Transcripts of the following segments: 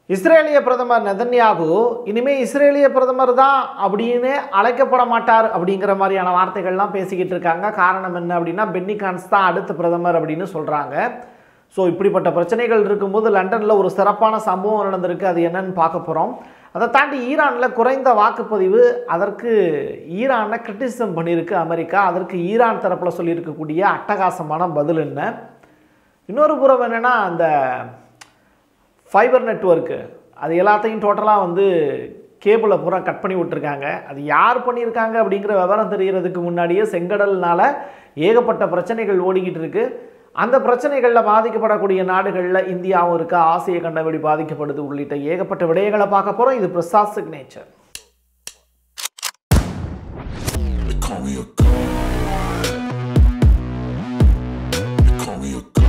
இஸ்ரேலிய பிரதமர் நெதன்யாகு இனிமே இஸ்ரேலிய பிரதமர் தான் அப்படின்னு அழைக்கப்பட மாட்டார் அப்படிங்கிற மாதிரியான வார்த்தைகள்லாம் பேசிக்கிட்டு இருக்காங்க காரணம் என்ன அப்படின்னா பென்னி கான்ஸ் தான் அடுத்த பிரதமர் அப்படின்னு சொல்கிறாங்க ஸோ இப்படிப்பட்ட பிரச்சனைகள் இருக்கும்போது லண்டனில் ஒரு சிறப்பான சம்பவம் நடந்திருக்கு அது என்னன்னு பார்க்க போகிறோம் அதை தாண்டி ஈரானில் குறைந்த வாக்குப்பதிவு அதற்கு ஈரானை கிரிட்டிசிசம் பண்ணியிருக்கு அமெரிக்கா அதற்கு ஈரான் தரப்பில் சொல்லியிருக்கக்கூடிய அட்டகாசமான பதில் என்ன இன்னொரு புறம் என்னென்னா அந்த ஃபைபர் நெட்வொர்க்கு அது எல்லாத்தையும் டோட்டலாக வந்து கேபிளை பூரா கட் பண்ணி விட்டுருக்காங்க அது யார் பண்ணியிருக்காங்க அப்படிங்கிற விவரம் தெரிகிறதுக்கு முன்னாடியே செங்கடல்னால ஏகப்பட்ட பிரச்சனைகள் ஓடிக்கிட்டு இருக்கு அந்த பிரச்சனைகளில் பாதிக்கப்படக்கூடிய நாடுகளில் இந்தியாவும் இருக்கா ஆசிய கண்டவெளி பாதிக்கப்படுது உள்ளிட்ட ஏகப்பட்ட விடயங்களை பார்க்க போகிறோம் இது Prasad signature They call me a god. They call me a god.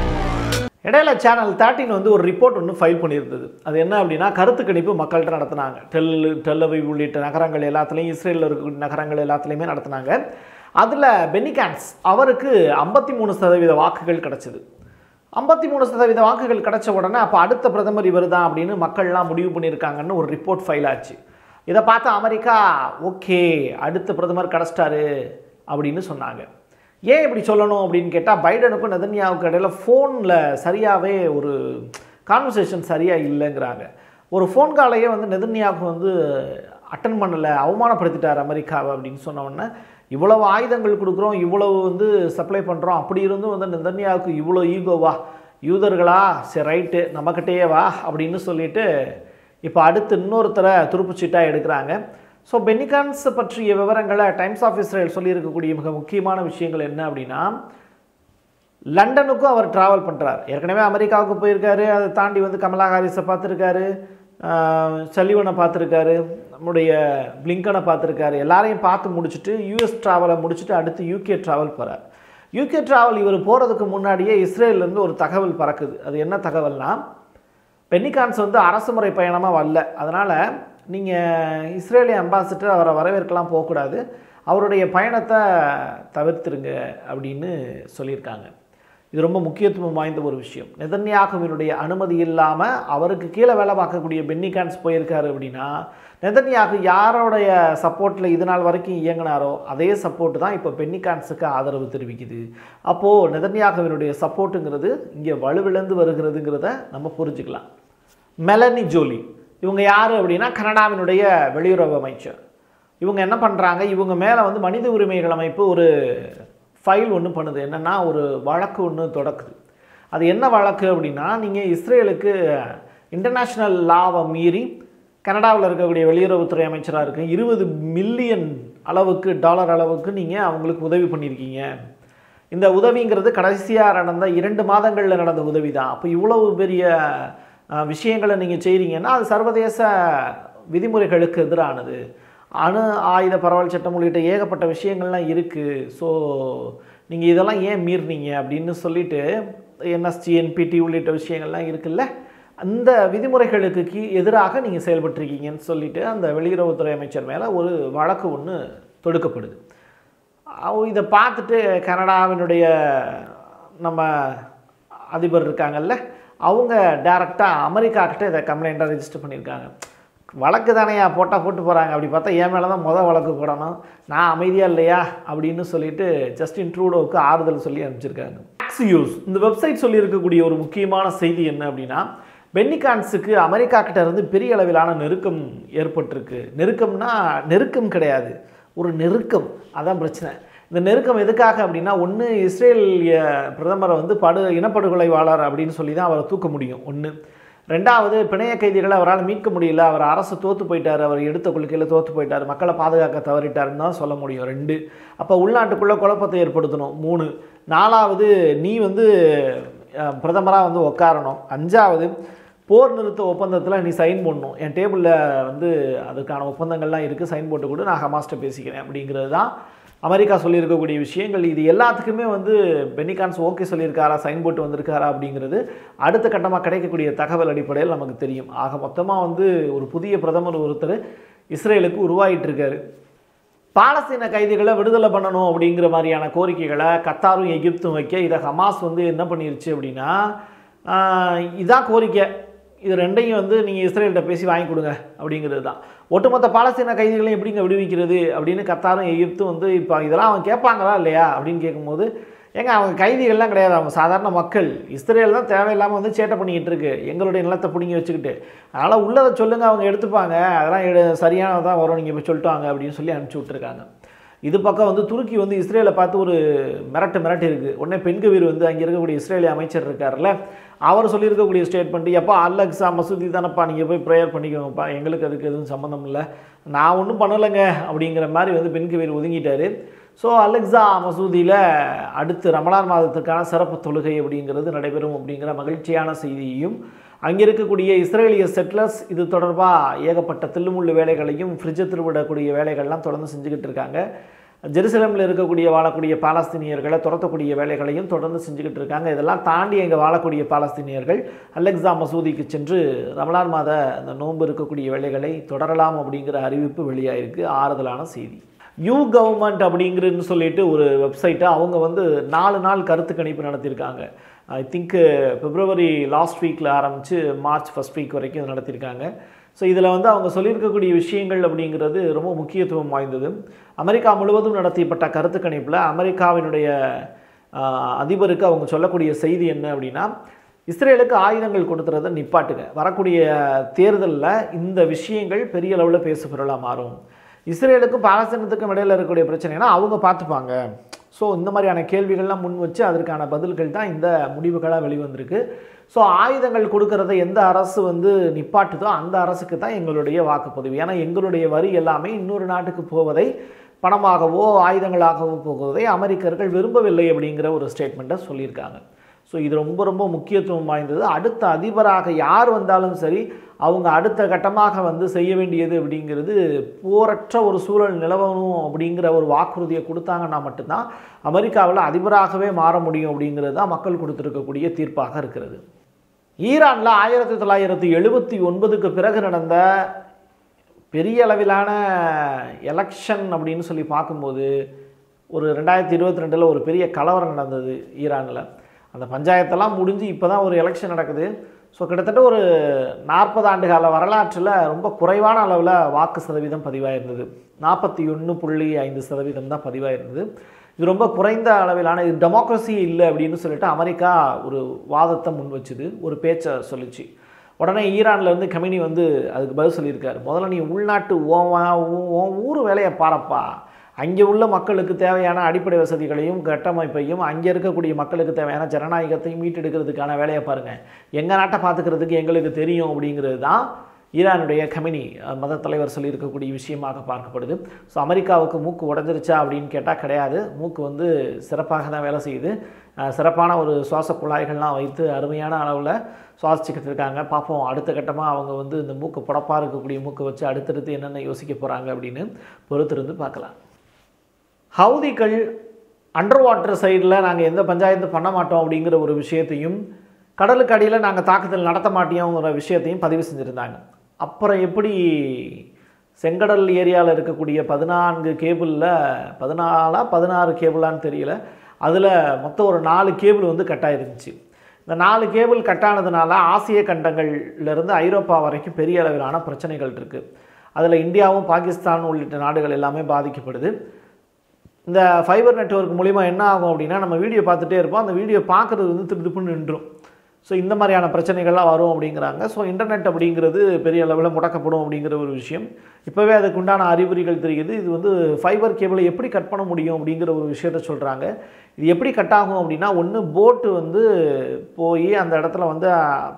இடையில சேனல் தேர்ட்டின் வந்து ஒரு ரிப்போர்ட் ஒன்று ஃபைல் பண்ணியிருந்தது அது என்ன அப்படின்னா கருத்து கணிப்பு மக்கள்கிட்ட நடத்துனாங்க டெல் டெல்லவி உள்ளிட்ட நகரங்கள் எல்லாத்துலேயும் இஸ்ரேலில் இருக்க நகரங்கள் எல்லாத்துலேயுமே நடத்துனாங்க அதில் பெனிகான்ஸ் அவருக்கு ஐம்பத்தி மூணு சதவீத வாக்குகள் கிடச்சிது ஐம்பத்தி மூணு சதவீத வாக்குகள் கிடைச்ச உடனே அப்போ அடுத்த பிரதமர் இவர் தான் அப்படின்னு மக்கள்லாம் முடிவு பண்ணியிருக்காங்கன்னு ஒரு ரிப்போர்ட் ஃபைல் ஆச்சு இதை பார்த்து அமெரிக்கா ஓகே அடுத்த பிரதமர் கிடச்சிட்டாரு அப்படின்னு சொன்னாங்க ஏன் இப்படி சொல்லணும் அப்படின்னு கேட்டால் பைடனுக்கும் நெதன்யாவுக்கு இடையில ஃபோனில் சரியாகவே ஒரு கான்வர்சேஷன் சரியாக இல்லைங்கிறாங்க ஒரு ஃபோன் காலையே வந்து நெதன்யாவுக்கு வந்து அட்டன் பண்ணலை அவமானப்படுத்திட்டார் அமெரிக்காவை அப்படின்னு சொன்ன உடனே இவ்வளவு ஆயுதங்கள் கொடுக்குறோம் இவ்வளவு வந்து சப்ளை பண்ணுறோம் அப்படி இருந்தும் வந்து நெதன்யாவுக்கு இவ்வளோ ஈகோவா யூதர்களா சரி ரைட்டு நம்மக்கிட்டேயே வா அப்படின்னு சொல்லிட்டு இப்போ அடுத்து இன்னொருத்தரை துருப்புச்சீட்டாக எடுக்கிறாங்க ஸோ பெனிகான்ஸ் பற்றிய விவரங்களை டைம்ஸ் ஆஃப் இஸ்ரேல் சொல்லியிருக்கக்கூடிய மிக முக்கியமான விஷயங்கள் என்ன அப்படின்னா லண்டனுக்கும் அவர் ட்ராவல் பண்ணுறார் ஏற்கனவே அமெரிக்காவுக்கு போயிருக்காரு அதை தாண்டி வந்து கமலா ஹாரிஸை பார்த்துருக்காரு சலிவனை பார்த்துருக்காரு நம்முடைய பிளிங்கனை பார்த்துருக்காரு எல்லாரையும் பார்த்து முடிச்சுட்டு யூஎஸ் ட்ராவலை முடிச்சுட்டு அடுத்து யூகே ட்ராவல் போகிறார் யூகே ட்ராவல் இவர் போகிறதுக்கு முன்னாடியே இஸ்ரேல்லேருந்து ஒரு தகவல் பறக்குது அது என்ன தகவல்னா பென்னிகான்ஸ் வந்து அரசு முறை பயணமாக வரல அதனால் நீங்கள் இஸ்ரேலிய அம்பாசிடர் அவரை வரவேற்கலாம் போகக்கூடாது அவருடைய பயணத்தை தவிர்த்துருங்க அப்படின்னு சொல்லியிருக்காங்க இது ரொம்ப முக்கியத்துவம் வாய்ந்த ஒரு விஷயம் நெதன்யாகுவினுடைய அனுமதி இல்லாமல் அவருக்கு கீழே வேலை பார்க்கக்கூடிய பென்னிகான்ஸ் போயிருக்காரு அப்படின்னா நெதன்யாகு யாரோடைய சப்போர்ட்டில் இது நாள் வரைக்கும் இயங்கினாரோ அதே சப்போர்ட் தான் இப்போ பென்னிகான்ஸுக்கு ஆதரவு தெரிவிக்குது அப்போது நெதன்யாகுவினுடைய சப்போர்ட்டுங்கிறது இங்கே வலுவிழந்து வருகிறதுங்கிறத நம்ம புரிஞ்சுக்கலாம் மெலனி ஜோலி இவங்க யார் அப்படின்னா கனடாவினுடைய வெளியுறவு அமைச்சர் இவங்க என்ன பண்ணுறாங்க இவங்க மேலே வந்து மனித உரிமைகள் அமைப்பு ஒரு ஃபைல் ஒன்று பண்ணுது என்னென்னா ஒரு வழக்கு ஒன்று தொடக்குது அது என்ன வழக்கு அப்படின்னா நீங்கள் இஸ்ரேலுக்கு இன்டர்நேஷ்னல் லாவை மீறி கனடாவில் இருக்கக்கூடிய வெளியுறவுத்துறை அமைச்சராக இருக்கு இருபது மில்லியன் அளவுக்கு டாலர் அளவுக்கு நீங்கள் அவங்களுக்கு உதவி பண்ணியிருக்கீங்க இந்த உதவிங்கிறது கடைசியாக நடந்த இரண்டு மாதங்களில் நடந்த உதவி தான் அப்போ இவ்வளவு பெரிய அஹ், விஷயங்களை நீங்கள் செய்கிறீங்கன்னா அது சர்வதேச விதிமுறைகளுக்கு எதிரானது அணு ஆயுத பரவல் சட்டம் உள்ளிட்ட ஏகப்பட்ட விஷயங்கள்லாம் இருக்குது ஸோ நீங்கள் இதெல்லாம் ஏன் மீறினீங்க அப்படின்னு சொல்லிட்டு என்எஸ்டி என்பிடி உள்ளிட்ட விஷயங்கள்லாம் இருக்குல்ல அந்த விதிமுறைகளுக்கு கீ எதிராக நீங்கள் செயல்பட்டிருக்கீங்கன்னு சொல்லிட்டு அந்த வெளியுறவுத்துறை அமைச்சர் மேலே ஒரு வழக்கு ஒன்று தொடுக்கப்படுது அவ இதை பார்த்துட்டு கனடாவினுடைய நம்ம அதிபர் இருக்காங்கல்ல அவங்க டைரெக்டாக அமெரிக்கா கிட்ட இதை கம்ப்ளைண்ட்டாக ரெஜிஸ்டர் பண்ணியிருக்காங்க வழக்கு தானையா போட்டால் போட்டு போகிறாங்க அப்படி பார்த்தா என் மேலே தான் மொதல் வழக்கு போடணும் நான் அமைதியாக இல்லையா அப்படின்னு சொல்லிட்டு ஜஸ்டின் ட்ரூடோவுக்கு ஆறுதல் சொல்லி அனுப்பிச்சிருக்காங்க யூஸ் இந்த வெப்சைட் சொல்லியிருக்கக்கூடிய ஒரு முக்கியமான செய்தி என்ன அப்படின்னா பென்னிகான்ஸுக்கு அமெரிக்கா கிட்ட இருந்து பெரிய அளவிலான நெருக்கம் ஏற்பட்டிருக்கு நெருக்கம்னா நெருக்கம் கிடையாது ஒரு நெருக்கம் அதான் பிரச்சனை இந்த நெருக்கம் எதுக்காக அப்படின்னா ஒன்று இஸ்ரேலிய பிரதமரை வந்து படு இனப்படுகொலைவாளர் அப்படின்னு சொல்லி தான் அவரை தூக்க முடியும் ஒன்று ரெண்டாவது பிணைய கைதிகளை அவரால் மீட்க முடியல அவர் அரசு தோற்று போயிட்டார் அவர் எடுத்த கொள்கையில் தோற்று போயிட்டார் மக்களை பாதுகாக்க தவறிட்டாருன்னு தான் சொல்ல முடியும் ரெண்டு அப்போ உள்நாட்டுக்குள்ளே குழப்பத்தை ஏற்படுத்தணும் மூணு நாலாவது நீ வந்து பிரதமராக வந்து உட்காரணும் அஞ்சாவது போர் நிறுத்த ஒப்பந்தத்தில் நீ சைன் பண்ணணும் என் டேபிளில் வந்து அதுக்கான ஒப்பந்தங்கள்லாம் இருக்குது சைன் போட்டு கூட நான் ஹமாஸ்ட்டை பேசிக்கிறேன் அப்படிங்கிறது தான் அமெரிக்கா சொல்லியிருக்கக்கூடிய விஷயங்கள் இது எல்லாத்துக்குமே வந்து பெனிகான்ஸ் ஓகே சொல்லியிருக்காரா சைன் போட்டு வந்திருக்காரா அப்படிங்கிறது அடுத்த கட்டமாக கிடைக்கக்கூடிய தகவல் அடிப்படையில் நமக்கு தெரியும் ஆக மொத்தமாக வந்து ஒரு புதிய பிரதமர் ஒருத்தர் இஸ்ரேலுக்கு உருவாகிட்டு இருக்காரு பாலஸ்தீன கைதிகளை விடுதலை பண்ணணும் அப்படிங்கிற மாதிரியான கோரிக்கைகளை கத்தாரும் எகிப்தும் வைக்க இதை ஹமாஸ் வந்து என்ன பண்ணிருச்சு அப்படின்னா ஆஹ், இதான் கோரிக்கை இது ரெண்டையும் வந்து நீங்கள் இஸ்ரேல்கிட்ட பேசி வாங்கி கொடுங்க அப்படிங்கிறது தான் ஒட்டுமொத்த பாலஸ்தீன கைதிகளையும் எப்படிங்க விடுவிக்கிறது அப்படின்னு கத்தாரும் எகிப்தும் வந்து இப்போ இதெல்லாம் அவங்க கேட்பாங்களா இல்லையா அப்படின்னு கேட்கும்போது ஏங்க அவங்க கைதிகள்லாம் கிடையாது அவங்க சாதாரண மக்கள் இஸ்ரேல் தான் தேவையில்லாமல் வந்து சேட்டை பண்ணிக்கிட்டு இருக்கு எங்களுடைய நிலத்தை பிடுங்கி வச்சுக்கிட்டு அதனால் உள்ளதை சொல்லுங்கள் அவங்க எடுத்துப்பாங்க அதெல்லாம் எடு சரியானதான் வரும் நீங்கள் இப்போ சொல்லிட்டாங்க அப்படின்னு சொல்லி அனுப்பிச்சி விட்ருக்காங்க இது பக்கம் வந்து துருக்கி வந்து இஸ்ரேலை பார்த்து ஒரு மிரட்டு மிரட்டு இருக்குது உடனே பெண்கவீர் வந்து அங்கே இருக்கக்கூடிய இஸ்ரேலிய அமைச்சர் இருக்கார்ல அவர் சொல்லியிருக்கக்கூடிய ஸ்டேட்மெண்ட் எப்பா அல்லக்ஸா மசூதி தானப்பா நீங்கள் போய் ப்ரேயர் பண்ணிக்கோங்கப்பா எங்களுக்கு அதுக்கு எதுவும் சம்மந்தம் இல்லை நான் ஒன்றும் பண்ணலைங்க அப்படிங்கிற மாதிரி வந்து பெண்கவீர் ஒதுங்கிட்டாரு ஸோ அலெக்ஸா மசூதியில் அடுத்து ரமலான் மாதத்துக்கான சிறப்பு தொழுகை அப்படிங்கிறது நடைபெறும் அப்படிங்கிற மகிழ்ச்சியான செய்தியையும் அங்கே இருக்கக்கூடிய இஸ்ரேலிய செட்டிலர்ஸ் இது தொடர்பாக ஏகப்பட்ட தில்லுமுள்ளு வேலைகளையும் ஃப்ரிட்ஜை திருவிடக்கூடிய வேலைகள்லாம் தொடர்ந்து செஞ்சுக்கிட்டு இருக்காங்க ஜெருசலமில் இருக்கக்கூடிய வாழக்கூடிய பாலஸ்தீனியர்களை துரத்தக்கூடிய வேலைகளையும் தொடர்ந்து செஞ்சுக்கிட்டு இருக்காங்க இதெல்லாம் தாண்டி இங்கே வாழக்கூடிய பாலஸ்தீனியர்கள் அலெக்ஸா மசூதிக்கு சென்று ரமலான் மாத அந்த நோன்பு இருக்கக்கூடிய வேலைகளை தொடரலாம் அப்படிங்கிற அறிவிப்பு வெளியாயிருக்கு ஆறுதலான செய்தி யூ கவர்மெண்ட் அப்படிங்கிறன்னு சொல்லிட்டு ஒரு வெப்சைட்டை அவங்க வந்து நாலு நாள் கருத்து கணிப்பு நடத்தியிருக்காங்க ஐ திங்க் பிப்ரவரி லாஸ்ட் வீக்கில் ஆரம்பித்து மார்ச் ஃபஸ்ட் வீக் வரைக்கும் இது நடத்தியிருக்காங்க ஸோ இதில் வந்து அவங்க சொல்லியிருக்கக்கூடிய விஷயங்கள் அப்படிங்கிறது ரொம்ப முக்கியத்துவம் வாய்ந்தது அமெரிக்கா முழுவதும் நடத்தப்பட்ட கருத்து கணிப்பில் அமெரிக்காவினுடைய ஆஹ், அதிபருக்கு அவங்க சொல்லக்கூடிய செய்தி என்ன அப்படின்னா இஸ்ரேலுக்கு ஆயுதங்கள் கொடுத்துறதை நிப்பாட்டுங்க வரக்கூடிய தேர்தலில் இந்த விஷயங்கள் பெரிய அளவில் பேசு பொருளாக மாறும் இஸ்ரேலுக்கும் பாலஸ்தீனத்துக்கும் இடையில இருக்கக்கூடிய பிரச்சனைனா அவங்க பார்த்துப்பாங்க ஸோ இந்த மாதிரியான கேள்விகள்லாம் முன் வச்சு அதற்கான பதில்கள் தான் இந்த முடிவுகளாக வெளிவந்திருக்கு ஸோ ஆயுதங்கள் கொடுக்கறத எந்த அரசு வந்து நிப்பாட்டுதோ அந்த அரசுக்கு தான் எங்களுடைய வாக்குப்பதிவு ஏன்னா எங்களுடைய வரி எல்லாமே இன்னொரு நாட்டுக்கு போவதை பணமாகவோ ஆயுதங்களாகவோ போவதை அமெரிக்கர்கள் விரும்பவில்லை அப்படிங்கிற ஒரு ஸ்டேட்மெண்ட்டை சொல்லியிருக்காங்க ஸோ இது ரொம்ப ரொம்ப முக்கியத்துவம் வாய்ந்தது அடுத்த அதிபராக யார் வந்தாலும் சரி அவங்க அடுத்த கட்டமாக வந்து செய்ய வேண்டியது அப்படிங்கிறது போரற்ற ஒரு சூழல் நிலவணும் அப்படிங்கிற ஒரு வாக்குறுதியை கொடுத்தாங்கன்னா மட்டும்தான் அமெரிக்காவில் அதிபராகவே மாற முடியும் அப்படிங்கிறது தான் மக்கள் கொடுத்துருக்கக்கூடிய தீர்ப்பாக இருக்கிறது ஈரானில் ஆயிரத்தி தொள்ளாயிரத்தி எழுபத்தி ஒன்பதுக்கு பிறகு நடந்த பெரிய அளவிலான எலெக்ஷன் அப்படின்னு சொல்லி பார்க்கும்போது ஒரு ரெண்டாயிரத்தி இருபத்தி ரெண்டில் ஒரு பெரிய கலவரம் நடந்தது ஈரானில் அந்த பஞ்சாயத்தெல்லாம் முடிஞ்சு இப்போ தான் ஒரு எலெக்ஷன் நடக்குது ஸோ கிட்டத்தட்ட ஒரு நாற்பது ஆண்டு கால வரலாற்றில் ரொம்ப குறைவான அளவில் வாக்கு சதவீதம் பதிவாயிருந்தது நாற்பத்தி ஒன்று புள்ளி ஐந்து சதவீதம் தான் பதிவாயிருந்தது இது ரொம்ப குறைந்த அளவிலான இது டெமோக்ரஸி இல்லை அப்படின்னு சொல்லிட்டு அமெரிக்கா ஒரு வாதத்தை முன் வச்சுது ஒரு பேச்சை சொல்லிச்சு உடனே ஈரான்ல இருந்து கமினி வந்து அதுக்கு பதில் சொல்லியிருக்காரு முதல்ல நீ உள்நாட்டு உன் வா- உன் உன் ஊர் வேலையை பாரப்பா அங்கே உள்ள மக்களுக்கு தேவையான அடிப்படை வசதிகளையும் கட்டமைப்பையும் அங்கே இருக்கக்கூடிய மக்களுக்கு தேவையான ஜனநாயகத்தையும் மீட்டெடுக்கிறதுக்கான வேலையை பாருங்கள் எங்கள் நாட்டை பார்த்துக்கிறதுக்கு எங்களுக்கு தெரியும் அப்படிங்கிறது தான் ஈரானுடைய கமினி அஹ், மத தலைவர் சொல்லியிருக்கக்கூடிய விஷயமாக பார்க்கப்படுது ஸோ அமெரிக்காவுக்கு மூக்கு உடஞ்சிருச்சா அப்படின்னு கேட்டால் கிடையாது மூக்கு வந்து சிறப்பாக தான் வேலை செய்யுது அஹ், சிறப்பான ஒரு சுவாச குழாய்கள்லாம் வைத்து அருமையான அளவில் சுவாசிச்சுக்கிட்டு இருக்காங்க பார்ப்போம் அடுத்த கட்டமாக அவங்க வந்து இந்த மூக்கு புடப்பாக இருக்கக்கூடிய மூக்கை வச்சு அடுத்தடுத்து என்னென்ன யோசிக்க போகிறாங்க அப்படின்னு பொறுத்திருந்து பார்க்கலாம் ஹவுதிகள் அண்டர் வாட்டர் சைடில் நாங்கள் எந்த பஞ்சாயத்து பண்ண மாட்டோம் அப்படிங்கிற ஒரு விஷயத்தையும் கடலுக்கு அடியில் நாங்கள் தாக்குதல் நடத்த மாட்டோங்கிற விஷயத்தையும் பதிவு செஞ்சுருந்தாங்க அப்புறம் எப்படி செங்கடல் ஏரியாவில் இருக்கக்கூடிய பதினான்கு கேபிளில் பதினாலா பதினாறு கேபிளான்னு தெரியல அதில் மொத்தம் ஒரு நாலு கேபிள் வந்து கட் ஆயிருந்துச்சு இந்த நாலு கேபிள் கட்டானதுனால ஆசிய கண்டங்கள்லேருந்து ஐரோப்பா வரைக்கும் பெரிய அளவிலான பிரச்சனைகள் இருக்குது அதில் இந்தியாவும் பாகிஸ்தான் உள்ளிட்ட நாடுகள் எல்லாமே பாதிக்கப்படுது இந்த ஃபைபர் நெட்வொர்க் மூலிமா என்ன ஆகும் அப்படின்னா நம்ம வீடியோ பார்த்துட்டே இருப்போம் அந்த வீடியோ பார்க்குறது வந்து திருப்புன்னு நின்றும் ஸோ இந்த மாதிரியான பிரச்சனைகள்லாம் வரும் அப்படிங்கிறாங்க ஸோ இன்டர்நெட் அப்படிங்கிறது பெரிய அளவில் முடக்கப்படும் அப்படிங்கிற ஒரு விஷயம் இப்போவே அதுக்கு உண்டான அறிகுறிகள் தெரியுது இது வந்து ஃபைபர் கேபிளை எப்படி கட் பண்ண முடியும் அப்படிங்கிற ஒரு விஷயத்த சொல்கிறாங்க இது எப்படி கட் ஆகும் அப்படின்னா ஒன்று போட்டு வந்து போய் அந்த இடத்துல வந்து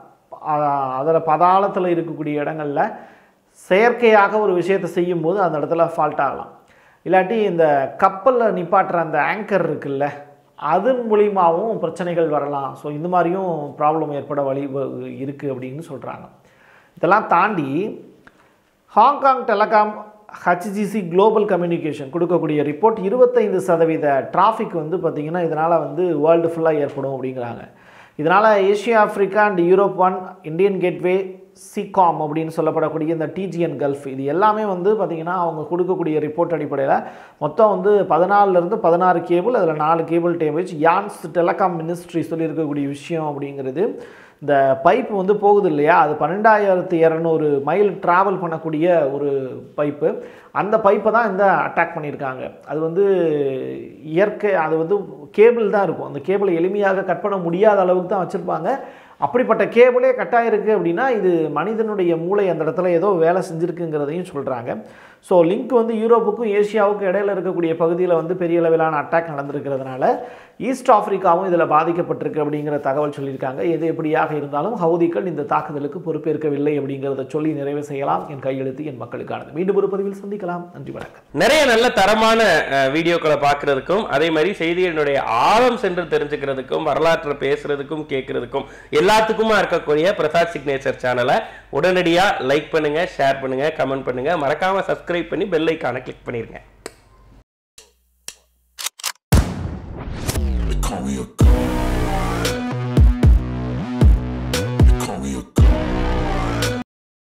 அதில் பதாளத்தில் இருக்கக்கூடிய இடங்களில் செயற்கையாக ஒரு விஷயத்தை செய்யும்போது அந்த இடத்துல ஃபால்ட் ஆகலாம் இல்லாட்டி இந்த கப்பலில் நிப்பாட்டுற அந்த ஆங்கர் இருக்குல்ல அதன் மூலியமாகவும் பிரச்சனைகள் வரலாம் ஸோ இந்த மாதிரியும் ப்ராப்ளம் ஏற்பட வழி இருக்குது அப்படின்னு சொல்கிறாங்க இதெல்லாம் தாண்டி Hong Kong telecom HGC global communication கொடுக்கக்கூடிய ரிப்போர்ட் இருபத்தைந்து சதவீத டிராஃபிக் வந்து பார்த்திங்கன்னா இதனால் வந்து வேர்ல்டு ஃபுல்லாக ஏற்படும் அப்படிங்கிறாங்க இதனால் Asia Africa and Europe one Indian gateway Seacom அப்படின்னு சொல்லப்படக்கூடிய இந்த டிஜிஎன் கல்ஃப் இது எல்லாமே வந்து பார்த்திங்கன்னா அவங்க கொடுக்கக்கூடிய ரிப்போர்ட் அடிப்படையில் மொத்தம் வந்து பதினாலிருந்து பதினாறு கேபிள் அதில் நாலு கேபிள் டேமேஜ் யான்ஸ் டெலகாம் மினிஸ்ட்ரி சொல்லியிருக்கக்கூடிய விஷயம் அப்படிங்கிறது இந்த பைப் வந்து போகுது இல்லையா அது பன்னெண்டாயிரத்து இரநூறு மைல் ட்ராவல் பண்ணக்கூடிய ஒரு பைப்பு அந்த பைப்பை தான் இந்த அட்டாக் பண்ணியிருக்காங்க அது வந்து இயற்கை அது வந்து கேபிள் தான் இருக்கும் அந்த கேபிளை எளிமையாக கட் பண்ண முடியாத அளவுக்கு தான் வச்சுருப்பாங்க அப்படிப்பட்ட கேபிளே கட்டாயிருக்கு அப்படின்னா இது மனிதனுடைய மூளை அந்த இடத்துல ஏதோ வேலை செஞ்சுருக்குங்கிறதையும் சொல்கிறாங்க ஸோ லிங்க் வந்து யூரோப்புக்கும் ஏசியாவுக்கும் இடையில இருக்கக்கூடிய பகுதியில் வந்து பெரிய அளவிலான அட்டாக் நடந்திருக்கிறதுனால ஈஸ்ட் ஆப்பிரிக்காவும் இதில் பாதிக்கப்பட்டிருக்கு அப்படிங்கிற தகவல் சொல்லியிருக்காங்க எது எப்படியாக இருந்தாலும் ஹவுதிகள் இந்த தாக்குதலுக்கு பொறுப்பேற்கவில்லை அப்படிங்கிறத சொல்லி நிறைவு செய்யலாம் என் கையெழுத்து என் மக்களுக்கானது மீண்டும் ஒரு பதிவில் சந்திக்கலாம் நன்றி வணக்கம் நிறைய நல்ல தரமான அஹ், வீடியோக்களை பார்க்கறதுக்கும் அதே மாதிரி செய்திகளினுடைய ஆழம் சென்று தெரிஞ்சுக்கிறதுக்கும் வரலாற்றை பேசுறதுக்கும் கேட்கறதுக்கும் எல்லாத்துக்குமா இருக்கக்கூடிய பிரசாத் சிக்னேச்சர் சேனலை உடனடியாக லைக் பண்ணுங்க ஷேர் பண்ணுங்க கமெண்ட் பண்ணுங்க மறக்காம சப்ஸ்கிரைப் பண்ணி பெல் ஐக்கானை கிளிக் பண்ணிருங்க